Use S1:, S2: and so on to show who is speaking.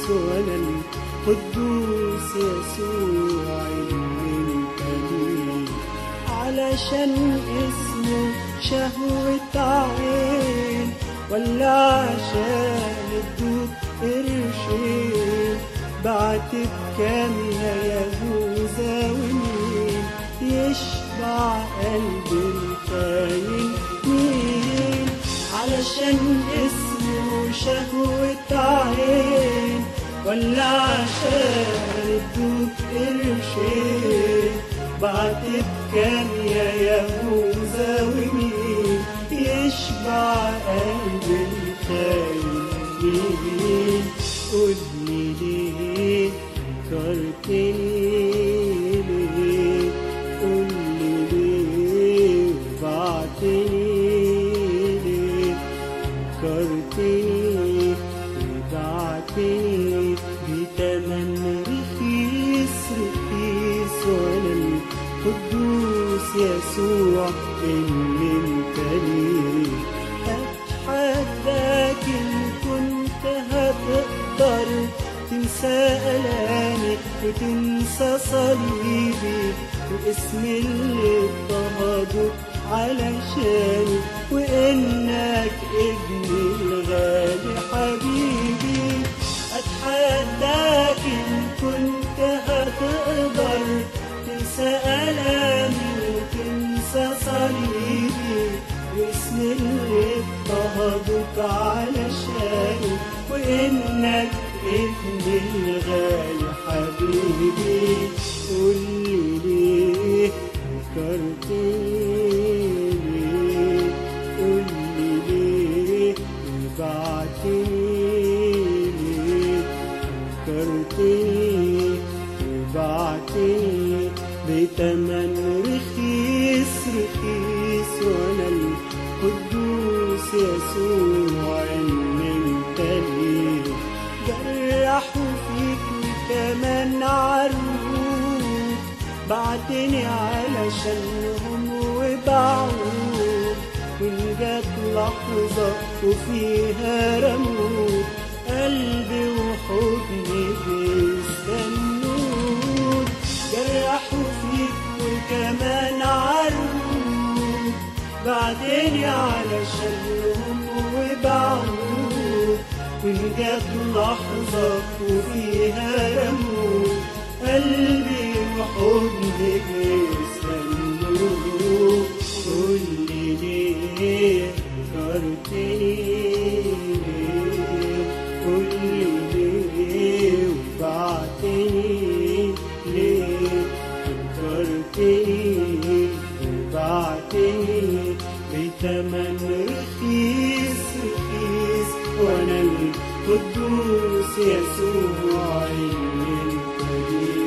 S1: وانا القدوس يسوع اللي انت ليه علشان اسمه شهوة عين ولا عشان الدود قرشين بعتت كام يا يهوذا ومين يشبع قلب الخاين مين علشان اسمه شهوة عين ولا عشان الدود قرشين بعتت كام يا يهوذا ومين يشبع قلب الخاين مين قولي ليه كرتني ليه قولي ليه بعتني ليه فكرتني وبعتني بتمن رخيص رخيص وانا القدوس يسوع اللي انت ليه اتحداك ان كنت هتقدر تنسى ألامي وتنسى صليبي واسم اللي اضطهدوا علشاني وإنك ابني الغالي حبيبي أتحداك إن كنت هتقدر تنسى ألامي وتنسى صليبي واسم اللي اضطهدوك علشاني وإنك ابني الغالي حبيبي قولي ليه فكرتني ليه قولي ليه وبعتني ليه فكرتني وبعتني بتمن رخيص رخيص وانا القدوس يسوع ان انت ليه جرحوا فيك وكمان عروك بعتني علشانهم وباعوك وإن جات لحظة وفيها رموك قلبي وحضني بيستنوك جرحوا فيك وكمان عروك بعدين علشانهم وباعوك وإن جات لحظة وفيها رموك قلبي وحضني بيستنوك قولي ليه فكرتني ليه قولي ليه وبعتني ليه فكرتني وبعتني بتمن رخيص رخيص وانا القدوس يسوع اللي انت ليه